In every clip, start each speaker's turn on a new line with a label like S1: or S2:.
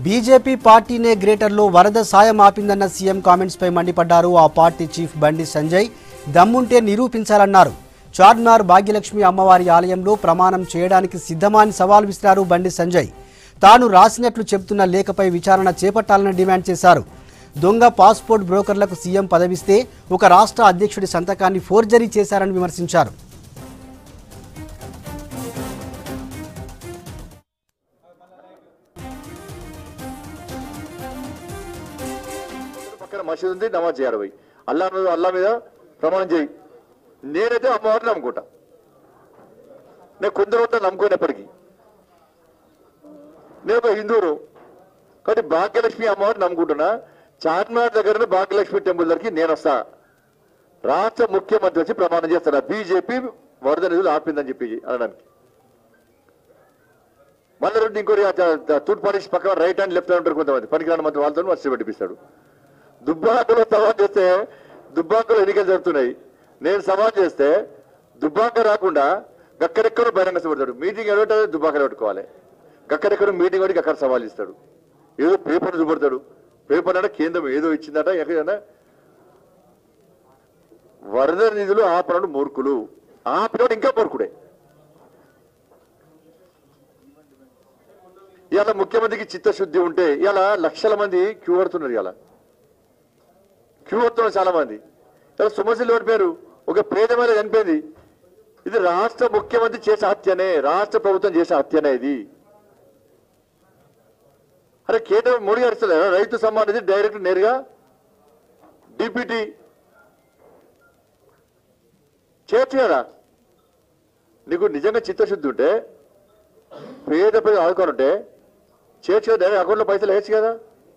S1: BJP పార్టీనే గ్రేటర్లో వరద సాయం ఆపిందన్న సీఎం కామెంట్స్పై మండిపడ్డారు ఆ పార్టీ చీఫ్ బండి సంజయ్ దమ్ముంటే నిరూపించాలన్నారు చార్మినార్ భాగ్యలక్ష్మి అమ్మవారి ఆలయంలో ప్రమాణం చేయడానికి సిద్ధమా అని సవాల్ విసిరారు బండి సంజయ్ తాను రాసినట్లు చెబుతున్న లేఖపై విచారణ చేపట్టాలని డిమాండ్ చేశారు దొంగ పాస్పోర్ట్ బ్రోకర్లకు సీఎం పదవిస్తే ఒక రాష్ట్ర అధ్యక్షుడి సంతకాన్ని ఫోర్జరీ చేశారని విమర్శించారు
S2: పక్కన మసీద్ ఉంది నమాజ్ చేయాలి పోయి అల్లా మీద అల్లా మీద ప్రమాణం చేయి నేనైతే అమ్మవారిని నమ్ముకుంటా నేను కొందరు ఉంటా నమ్ముకునేప్పటికీ నేను ఒక హిందువును కాబట్టి భాగ్యలక్ష్మి అమ్మవారిని నమ్ముకుంటున్నా చార్మినార్ దగ్గర భాగ్యలక్ష్మి టెంపుల్ దగ్గరికి నేను వస్తా రాష్ట్ర ముఖ్యమంత్రి వచ్చి ప్రమాణం చేస్తారా బీజేపీ వరద నిధులు ఆపిందని చెప్పి అనడానికి మళ్ళీ రెండు ఇంకోటి తూర్పు పరీక్ష పక్కన రైట్ హ్యాండ్ లెఫ్ట్ హ్యాండ్ ఉంటారు కొంతమంది పనికిరాని మంత్రి వాళ్ళతో వచ్చి పెట్టిపిస్తాడు దుబ్బాకలో సవాల్ చేస్తే దుబ్బాకలో ఎన్నికలు జరుగుతున్నాయి నేను సవాల్ చేస్తే దుబ్బాక రాకుండా గక్కడెక్కడో బహిరంగ పెడతాడు మీటింగ్ ఎవరు దుబ్బాకలు పెట్టుకోవాలి గక్కడెక్కడో మీటింగ్ వాడికి అక్కడ సవాల్ ఇస్తాడు ఏదో పేపర్ చూపెడతాడు పేపర్ అంటే కేంద్రం ఏదో ఇచ్చిందట ఎక్కడైనా వరద నిధులు ఆపనడు మూర్ఖులు ఆపినోడు ఇంకా మూర్ఖుడే ఇవాళ ముఖ్యమంత్రికి చిత్తశుద్ధి ఉంటే ఇలా లక్షల మంది క్యూ పడుతున్నారు ఇలా క్యూ పడుతున్నారు చాలా మంది ఇలా సుమశిల్ పడిపోయారు ఒక పేదమైన చనిపోయింది ఇది రాష్ట్ర ముఖ్యమంత్రి చేసే హత్యనే రాష్ట్ర ప్రభుత్వం చేసే హత్యనే ఇది అరే కేంద్ర మోడీ గారు ఇస్తలేరా రైతు సమ్మాన్ ఇది డైరెక్ట్ నేరుగా డిప్యూటీ చేయొచ్చు కదా నీకు నిజంగా చిత్తశుద్ధి ఉంటే పేద పేద ఆదుకోవాలంటే చేయొచ్చు కదా డైరెక్ట్ అకౌంట్లో పైసలు వేయచ్చు కదా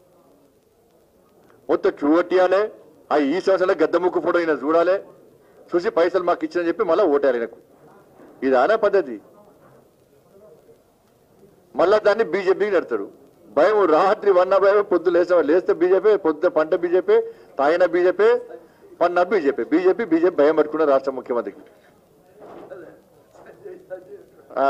S2: మొత్తం క్యూ కట్టియాలి ఆ ఈ సంవత్సరంలో గద్ద ముక్కు ఫోటో అయినా చూడాలి చూసి పైసలు మాకు ఇచ్చిన చెప్పి మళ్ళీ ఓటేయాలి నాకు ఇది ఆనే పద్ధతి మళ్ళా దాన్ని బీజేపీకి నడతాడు భయం రాత్రి వన్న భయం పొద్దు లేస్తే లేస్తే బీజేపీ పొద్దు పంట బీజేపీ తాగిన బీజేపీ పన్న బీజేపీ బీజేపీ బీజేపీ భయం పట్టుకున్న రాష్ట్ర ముఖ్యమంత్రికి ఆ.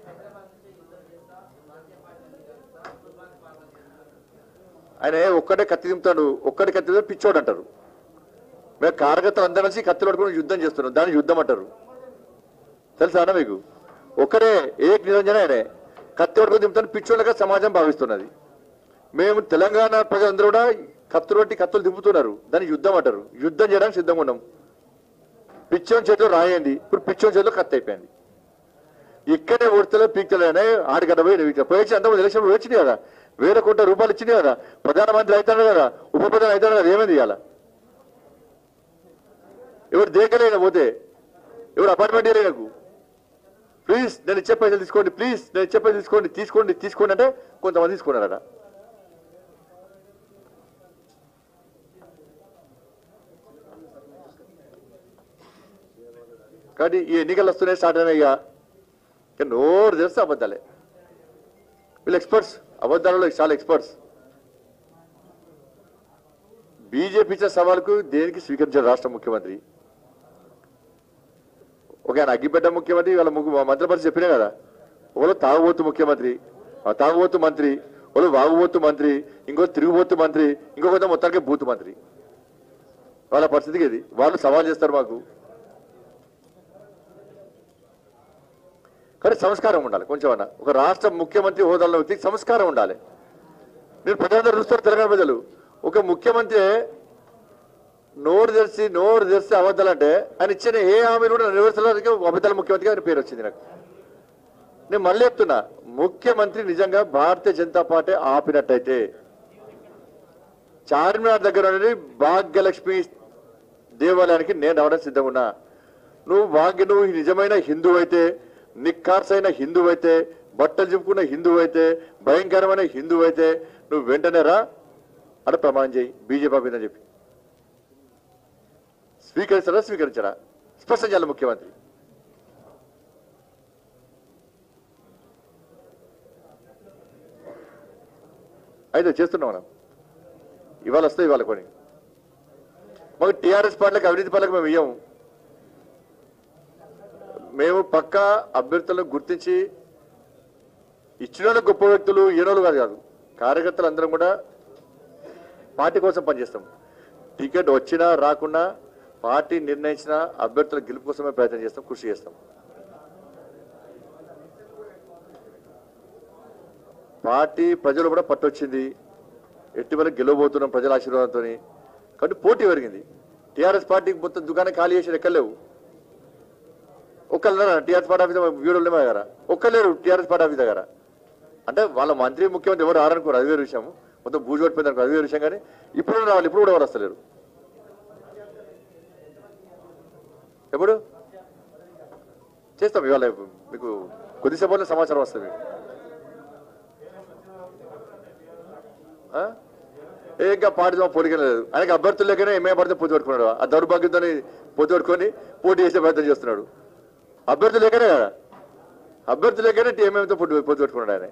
S2: ఆయన ఒక్కడే కత్తి దింపుతాడు ఒక్కడే కత్తి దింపుతాడు పిచ్చోడు అంటారు మేము కార్యకర్తలు అందరం కలిసి కత్తి పట్టుకుని యుద్ధం చేస్తున్నాం దాన్ని యుద్ధం అంటారు తెలుసా అన్న మీకు ఒక్కడే ఏక నిరంజన ఆయనే కత్తి పట్టుకుని దింపుతాను పిచ్చోళ్ళగా సమాజం భావిస్తున్నది మేము తెలంగాణ ప్రజలందరూ కూడా కత్తులు పట్టి కత్తులు దింపుతున్నారు దాన్ని యుద్ధం అంటారు యుద్ధం చేయడానికి సిద్ధంగా ఉన్నాం పిచ్చోని చేతిలో రాయండి ఇప్పుడు పిచ్చోని చేతిలో కత్తి అయిపోయింది ఇక్కడే ఓడితేలే పీక్తలేనే ఆడికట్ట పోయి వీటి పోయి అంత ఎలక్షన్ వచ్చింది కదా వేల కోట్ల రూపాయలు ఇచ్చింది కదా ప్రధానమంత్రి అవుతాడు కదా ఉప ప్రధాని అవుతాడు కదా ఏమైంది ఇవాళ ఎవరు దేకలేనా పోతే ఎవరు అపార్ట్మెంట్ నాకు ప్లీజ్ నేను ఇచ్చే పైసలు తీసుకోండి ప్లీజ్ నేను ఇచ్చే పైసలు తీసుకోండి తీసుకోండి తీసుకోండి అంటే కొంతమంది తీసుకున్నారట కానీ ఈ ఎన్నికలు వస్తున్నాయి స్టార్ట్ అయినాయి ఇక ఇక నోరు తెరిస్తే అబద్ధాలే వీళ్ళు ఎక్స్పర్ట్స్ అబద్ధాలలో చాలా ఎక్స్పర్ట్స్ బీజేపీ ఇచ్చిన సవాల్కు దేనికి స్వీకరించారు రాష్ట్ర ముఖ్యమంత్రి ఒక ఆయన అగ్గిపెట్ట ముఖ్యమంత్రి వాళ్ళ ముగ్గురు మంత్రిపరిచి చెప్పినా కదా ఒకరు తాగుబోతు ముఖ్యమంత్రి ఆ తాగుబోతు మంత్రి ఒకరు వాగుబోతు మంత్రి ఇంకో తిరుగుబోతు మంత్రి ఇంకొక మొత్తానికి బూతు మంత్రి వాళ్ళ పరిస్థితికి ఇది వాళ్ళు సవాల్ చేస్తారు మాకు కానీ సంస్కారం ఉండాలి కొంచెం అన్న ఒక రాష్ట్ర ముఖ్యమంత్రి హోదాలో వ్యక్తికి సంస్కారం ఉండాలి నేను ప్రజలందరూ చూస్తారు తెలంగాణ ప్రజలు ఒక ముఖ్యమంత్రి నోరు తెరిచి నోరు తెరిచి అబద్ధాలంటే ఆయన ఇచ్చిన ఏ హామీలు కూడా నెరవేర్చడానికి అబద్ధాల ముఖ్యమంత్రిగా ఆయన పేరు వచ్చింది నాకు నేను మళ్ళీ చెప్తున్నా ముఖ్యమంత్రి నిజంగా భారతీయ జనతా పార్టీ ఆపినట్టయితే చార్మినార్ దగ్గర నుండి భాగ్యలక్ష్మి దేవాలయానికి నేను రావడం సిద్ధంగా ఉన్నా నువ్వు భాగ్య నువ్వు నిజమైన హిందువు అయితే నిక్కార్సైన హిందువు అయితే బట్టలు చెప్పుకున్న హిందువు అయితే భయంకరమైన హిందువు అయితే నువ్వు వెంటనే రా అని ప్రమాణం చేయి బీజేపీ మీద చెప్పి స్వీకరిస్తారా స్వీకరించరా స్పష్టం చేయాలి ముఖ్యమంత్రి అయితే చేస్తున్నాం మనం ఇవాళ వస్తాయి ఇవాళ కొని మాకు టీఆర్ఎస్ పార్టీలకు అవినీతి పార్టీలకు మేము ఇయ్యము మేము పక్కా అభ్యర్థులను గుర్తించి ఇచ్చిన వాళ్ళు గొప్ప వ్యక్తులు ఈయనోళ్ళు కాదు కాదు కార్యకర్తలు అందరం కూడా పార్టీ కోసం పనిచేస్తాం టికెట్ వచ్చినా రాకున్నా పార్టీ నిర్ణయించిన అభ్యర్థుల గెలుపు కోసమే ప్రయత్నం చేస్తాం కృషి చేస్తాం పార్టీ ప్రజలు కూడా పట్టొచ్చింది ఎట్టి వరకు గెలవబోతున్నాం ప్రజల ఆశీర్వాదంతో కాబట్టి పోటీ పెరిగింది టీఆర్ఎస్ పార్టీకి మొత్తం దుకాణం ఖాళీ చేసి ఎక్కలేవు ఒక్కళ్ళరా టీఆర్ఎస్ పార్టీ ఆఫీస్ వీడియోలు దగ్గర ఒక్కలేరు టీఆర్ఎస్ పార్టీ ఆఫీస్ దగ్గర అంటే వాళ్ళ మంత్రి ముఖ్యమంత్రి ఎవరు ఆరనుకోరు అది వేరే విషయం మొత్తం బూజు పడిపోయింది అనుకో అది వేరే విషయం కానీ ఇప్పుడు రావాలి ఇప్పుడు కూడా ఎవరు వస్తలేరు ఎప్పుడు చేస్తాం ఇవాళ మీకు కొద్దిసేపట్లో సమాచారం వస్తుంది మీకు ఆ? ఏ ఇంకా పార్టీ పోటీ లేదు ఆయనకి అభ్యర్థులు లేకనే ఎంఏ పడితే పొద్దు పెట్టుకున్నాడు ఆ దౌర్భాగ్యంతో పొద్దు పెట్టుకొని పోటీ చేసే ప్రయత్నం చేస్తున్నాడు అభ్యర్థులు లేకనే కదా అభ్యర్థులు లేకనే ఎంఏతో పొద్దు పొద్దు పెట్టుకున్నాడు ఆయన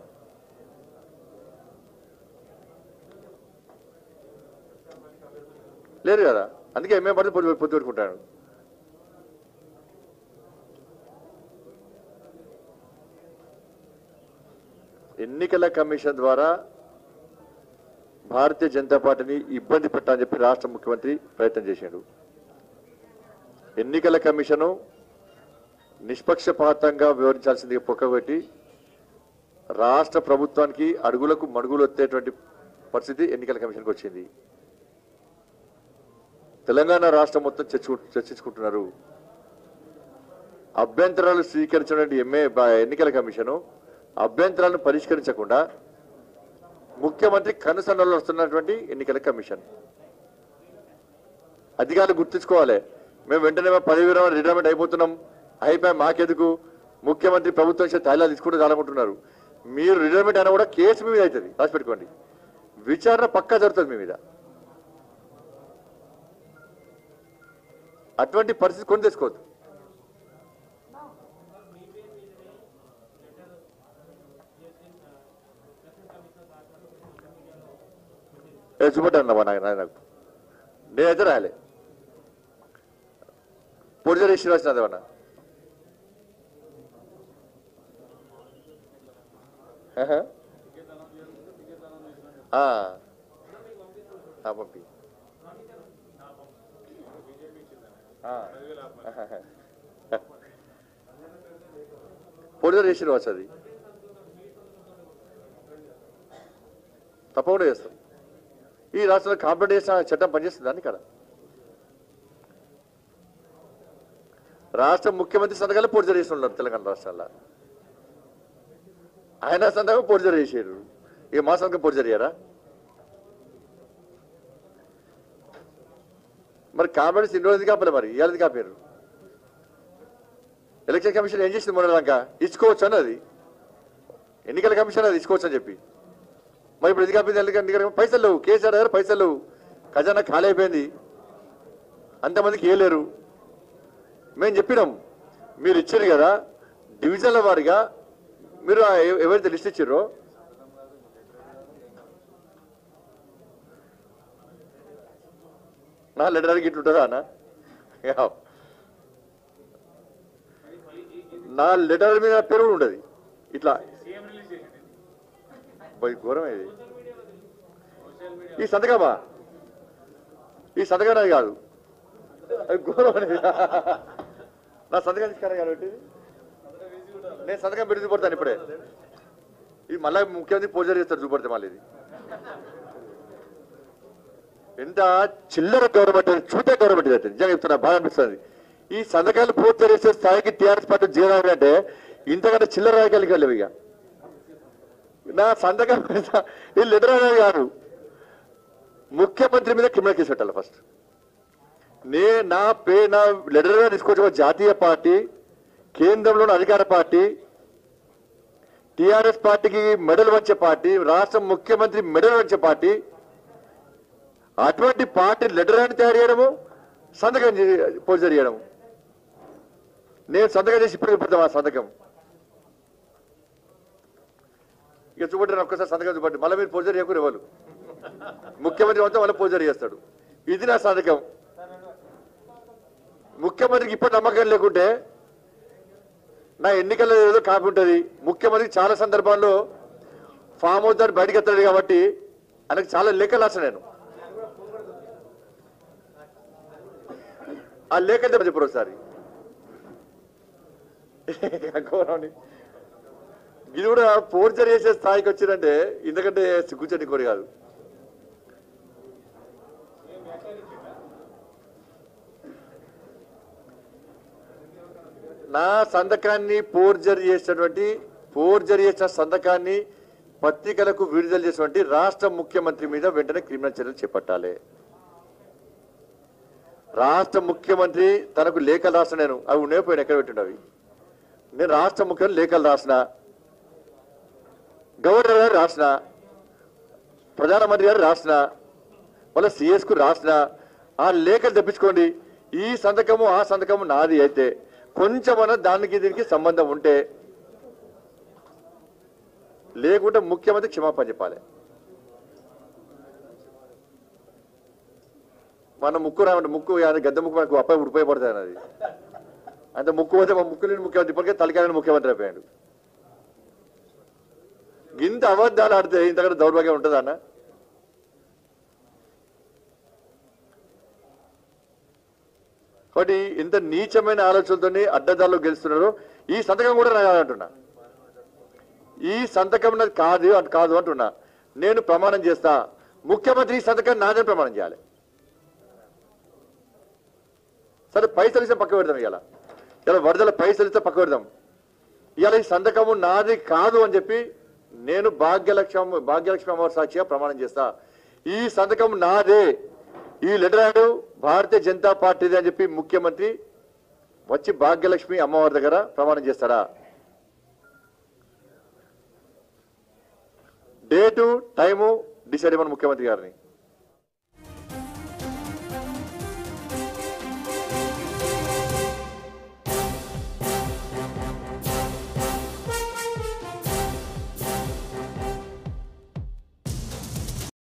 S2: లేరు కదా అందుకే ఎంఏ పడితే పొద్దు పొద్దు పెట్టుకుంటాడు ఎన్నికల కమిషన్ ద్వారా భారతీయ జనతా పార్టీని ఇబ్బంది పెట్టాలని చెప్పి రాష్ట్ర ముఖ్యమంత్రి ప్రయత్నం చేశాడు ఎన్నికల కమిషను నిష్పక్షపాతంగా వివరించాల్సింది పొక్కబెట్టి రాష్ట్ర ప్రభుత్వానికి అడుగులకు మడుగులు వచ్చేటువంటి పరిస్థితి ఎన్నికల కమిషన్కి వచ్చింది తెలంగాణ రాష్ట్రం మొత్తం చర్చు చర్చించుకుంటున్నారు అభ్యంతరాలు స్వీకరించినటువంటి ఎంఏ ఎన్నికల కమిషను అభ్యంతరాలను పరిష్కరించకుండా ముఖ్యమంత్రి కనుసన్నలో వస్తున్నటువంటి ఎన్నికల కమిషన్ అధికారులు గుర్తుంచుకోవాలి మేము వెంటనే మా పదవి విరమణ రిటైర్మెంట్ అయిపోతున్నాం అయిపోయి మాకెందుకు ముఖ్యమంత్రి ప్రభుత్వం ఇచ్చే తైలాలు తీసుకుంటే చాలనుకుంటున్నారు మీరు రిటైర్మెంట్ అయినా కూడా కేసు మీ మీద అవుతుంది రాసి పెట్టుకోండి విచారణ పక్కా జరుగుతుంది మీ మీద అటువంటి పరిస్థితి కొని తెచ్చుకోవద్దు ఏ చూపెట్టాను నాకు నాకు నేనైతే రాయలే పొడిజర్ ఇష్యూ రాసిన అదేమన్నా ఆహా. ఆ. ఆ, పంపి ఆ. పొడిజర్ ఇష్యూ రావచ్చు అది తప్పకుండా చేస్తాం ఈ రాష్ట్రంలో కాంపిటేషన్ చట్టం పనిచేస్తుందని ఇక్కడ రాష్ట్ర ముఖ్యమంత్రి సంతకాలు పొడిజర్ చేసి ఉన్నారు తెలంగాణ రాష్ట్రాల్లో ఆయన సంతకం పొడిజర్ చేసారు ఇక మా సంతకం పొడిజర్ చేయరా మరి కాంపిటేషన్ ఇన్ని రోజులు కాపలే మరి ఇవాళది కాపారు ఎలక్షన్ కమిషన్ ఏం చేసింది మొన్నదాకా ఇచ్చుకోవచ్చు అన్నది ఎన్నికల కమిషన్ అది ఇచ్చుకోవచ్చు అని చెప్పి మరి ఇప్పుడు ఇది కాపింది ఎందుకంటే పైసలు లేవు కేసీఆర్ గారు పైసలు లేవు ఖజానా ఖాళీ అయిపోయింది అంతమందికి ఏలేరు మేము చెప్పినాం మీరు ఇచ్చారు కదా డివిజన్ల వారిగా మీరు ఆ ఎవ- ఎవరైతే లిస్ట్ ఇచ్చారో నా లెటర్ అడిగి ఇట్లుంటుందా అన్న యా. నా లెటర్ మీద పేరు కూడా ఉండదు ఇట్లా పోయి ఘోరం ఇది ఈ సంతకమా ఈ సంతకం నాది కాదు అది ఘోరం అనేది నా సంతకం తీసుకురా కాబట్టి నేను సంతకం పెట్టి చూపడతాను ఇప్పుడే ఇది మళ్ళీ ముఖ్యమంత్రి పోజర్ చేస్తారు చూపడితే మళ్ళీ ఇది ఎంత చిల్లర గవర్నమెంట్ అది, చూతే గవర్నమెంట్ ఇది అయితే నిజంగా చెప్తున్నా బాగా అనిపిస్తుంది ఈ సంతకాలు పూర్తి చేసే స్థాయికి టీఆర్ఎస్ పార్టీ జీవనం అంటే ఇంతకంటే చిల్లర రాజకీయాలకి వెళ్ళవు ఇక నా సంతకం మీద ఈ లెటర్ అనేది కాదు ముఖ్యమంత్రి మీద క్రిమినల్ కేసు పెట్టాలి ఫస్ట్ నే నా పే నా లెటర్ తీసుకొచ్చిన జాతీయ పార్టీ కేంద్రంలోని అధికార పార్టీ టిఆర్ఎస్ పార్టీకి మెడల్ వచ్చే పార్టీ రాష్ట్ర ముఖ్యమంత్రి మెడల్ వచ్చే పార్టీ అటువంటి పార్టీ లెటర్ అని తయారు చేయడము సంతకం పోజర్ చేయడము నేను సంతకం చేసి ఇప్పుడు పెడతాం ఆ సంతకం ఇక చూపండి ఒక్కసారి సంతకం చూపండి మళ్ళీ మీరు పోజర్ చేయకూడదు ఎవరు ముఖ్యమంత్రి మొత్తం మళ్ళీ పోజర్ చేస్తాడు ఇది నా సంతకం ముఖ్యమంత్రికి ఇప్పుడు నమ్మకం లేకుంటే నా ఎన్నికల్లో ఏదో కాపీ ఉంటుంది ముఖ్యమంత్రికి చాలా సందర్భాల్లో ఫామ్ హౌస్ దాన్ని బయటకు ఎత్తాడు కాబట్టి ఆయనకు చాలా లేఖలు రాసిన నేను ఆ లేఖలు చెప్ప- చెప్పరు ఒకసారి గౌరవని ఇది కూడా పోర్చర్ చేసే స్థాయికి వచ్చిందంటే ఇంతకంటే సిగ్గుచని కోరి కాదు నా సంతకాన్ని పోర్జర్ చేసినటువంటి పోర్జర్ చేసిన సంతకాన్ని పత్రికలకు విడుదల చేసినటువంటి రాష్ట్ర ముఖ్యమంత్రి మీద వెంటనే క్రిమినల్ చర్యలు చేపట్టాలి రాష్ట్ర ముఖ్యమంత్రి తనకు లేఖలు రాసిన నేను అవి ఉండే పోయిన ఎక్కడ పెట్టిండు అవి నేను రాష్ట్ర ముఖ్యమంత్రి లేఖలు రాసిన గవర్నర్ గారు రాసిన ప్రధానమంత్రి గారు రాసిన వాళ్ళ సిఎస్ కు రాసిన ఆ లేఖలు తెప్పించుకోండి ఈ సంతకము ఆ సంతకము నాది అయితే కొంచెమన్నా దానికి దీనికి సంబంధం ఉంటే లేకుంటే ముఖ్యమంత్రి క్షమాపణ చెప్పాలి మన ముక్కు రామంటే ముక్కు అది గద్ద ముక్కు మనకు అబ్బాయి ఉపయోగపడుతుంది అది అంటే ముక్కు పోతే మా ముక్కు లేని ముఖ్యమంత్రి ఇప్పటికే తలకాయని ముఖ్యమంత్రి అయిపోయాడు ఇంత అబద్ధాలు ఆడితే ఇంతకంటే దౌర్భాగ్యం ఉంటుందా అన్న కాబట్టి ఇంత నీచమైన ఆలోచనలతో అడ్డదారులు గెలుస్తున్నారు ఈ సంతకం కూడా నాకు అంటున్నా ఈ సంతకం నాది కాదు అంట కాదు అంటున్నా నేను ప్రమాణం చేస్తా ముఖ్యమంత్రి ఈ సంతకం నాదని ప్రమాణం చేయాలి సరే పైసలు ఇస్తే పక్క పెడదాం ఇవాళ ఇలా వరదల పైసలు ఇస్తే పక్క పెడదాం ఇవాళ ఈ సంతకము నాది కాదు అని చెప్పి నేను భాగ్యలక్ష్మి భాగ్యలక్ష్మి అమ్మవారి సాక్షిగా ప్రమాణం చేస్తా ఈ సంతకం నాదే ఈ లెటర్ యాడ్ భారతీయ జనతా పార్టీదే అని చెప్పి ముఖ్యమంత్రి వచ్చి భాగ్యలక్ష్మి అమ్మవారి దగ్గర ప్రమాణం చేస్తాడా డేటు టైము డిసైడ్ ఇవ్వను ముఖ్యమంత్రి గారిని